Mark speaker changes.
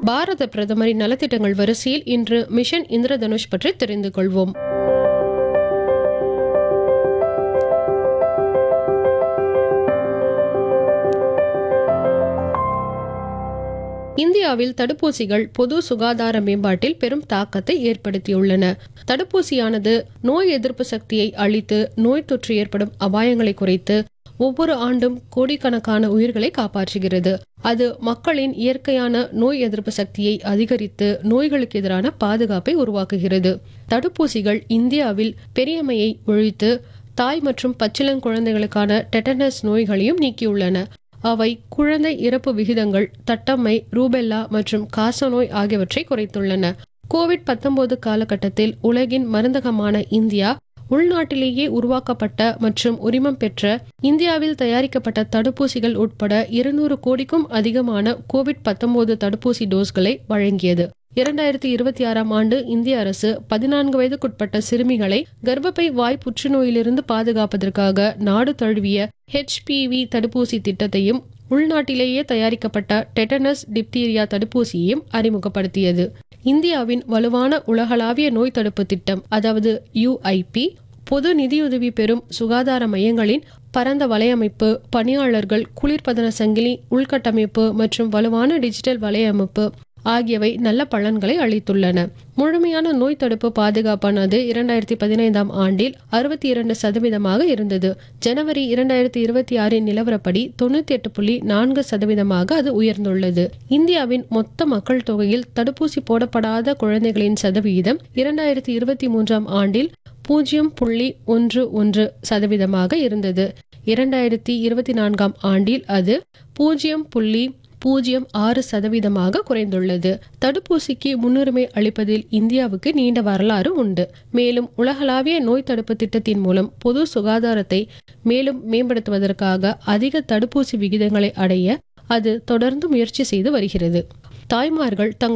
Speaker 1: பாரத பிரதமரின் நலத்திட்டங்கள் வரிசையில் இன்று மிஷன் இந்திரதனுஷ் பற்றி தெரிந்து கொள்வோம் இந்தியாவில் தடுப்பூசிகள் பொது சுகாதார மேம்பாட்டில் பெரும் தாக்கத்தை ஏற்படுத்தியுள்ளன தடுப்பூசியானது நோய் எதிர்ப்பு சக்தியை அளித்து நோய் தொற்று ஏற்படும் அபாயங்களை குறைத்து ஒவ்வொரு ஆண்டும் கோடிக்கணக்கான உயிர்களை காப்பாற்றுகிறது அது மக்களின் இயற்கையான நோய் எதிர்ப்பு சக்தியை அதிகரித்து நோய்களுக்கு எதிரான பாதுகாப்பை உருவாக்குகிறது தடுப்பூசிகள் இந்தியாவில் பெரியம்மையை ஒழித்து தாய் மற்றும் பச்சிளங்குழந்தைகளுக்கான டெட்டனஸ் நோய்களையும் நீக்கியுள்ளன அவை குழந்தை இறப்பு விகிதங்கள் தட்டம்மை ரூபெல்லா மற்றும் காசநோய் ஆகியவற்றை குறைத்துள்ளன கோவிட் 19 காலகட்டத்தில் உலகின் மருந்தகமான இந்தியா உள்நாட்டிலேயே உருவாக்கப்பட்ட மற்றும் உரிமம் பெற்ற இந்தியாவில் தயாரிக்கப்பட்ட தடுப்பூசிகள் உட்பட இருநூறு கோடிக்கும் அதிகமான கோவிட் 19 தடுப்பூசி டோஸ்களை வழங்கியது இரண்டாயிரத்தி இருபத்தி ஆறாம் ஆண்டு இந்திய அரசு பதினான்கு வயதுக்குட்பட்ட சிறுமிகளை கர்ப்பப்பை வாய் புற்றுநோயிலிருந்து பாதுகாப்பதற்காக நாடு தழுவிய ஹெச்பிவி தடுப்பூசி திட்டத்தையும் உள்நாட்டிலேயே தயாரிக்கப்பட்ட டெட்டனஸ் டிப்தீரியா தடுப்பூசியையும் அறிமுகப்படுத்தியது இந்தியாவின் வலுவான உலகளாவிய நோய் தடுப்பு திட்டம் அதாவது யுஐபி பொது நிதியுதவி பெறும் சுகாதார மையங்களின் பரந்த வலையமைப்பு பணியாளர்கள் குளிர்பதன சங்கிலி உள்கட்டமைப்பு மற்றும் வலுவான டிஜிட்டல் வலையமைப்பு ஆகியவை நல்ல பலன்களை அளித்துள்ளன முழுமையான நோய் தடுப்பு பாதுகாப்பானது இரண்டாயிரத்தி பதினைந்தாம் ஆண்டில் அறுபத்தி இரண்டு சதவீதமாக இருந்தது ஜனவரி இரண்டாயிரத்தி இருபத்தி ஆறின் நிலவரப்படி தொண்ணூத்தி எட்டு புள்ளி நான்கு சதவீதமாக அது உயர்ந்துள்ளது இந்தியாவின் மொத்த மக்கள் தொகையில் தடுப்பூசி போடப்படாத குழந்தைகளின் சதவீதம் இரண்டாயிரத்தி இருபத்தி மூன்றாம் ஆண்டில் பூஜ்ஜியம் புள்ளி ஒன்று ஒன்று சதவீதமாக இருந்தது இரண்டாயிரத்தி இருபத்தி நான்காம் ஆண்டில் அது பூஜ்ஜியம் புள்ளி பூஜ்ஜியம் ஆறு சதவீதமாக குறைந்துள்ளது தடுப்பூசிக்கு முன்னுரிமை அளிப்பதில் இந்தியாவுக்கு நீண்ட வரலாறு உண்டு மேலும் உலகளாவிய நோய் தடுப்பு திட்டத்தின் மூலம் பொது சுகாதாரத்தை மேலும் மேம்படுத்துவதற்காக அதிக தடுப்பூசி விகிதங்களை அடைய அது தொடர்ந்து முயற்சி செய்து வருகிறது தாய்மார்கள் தங்கள்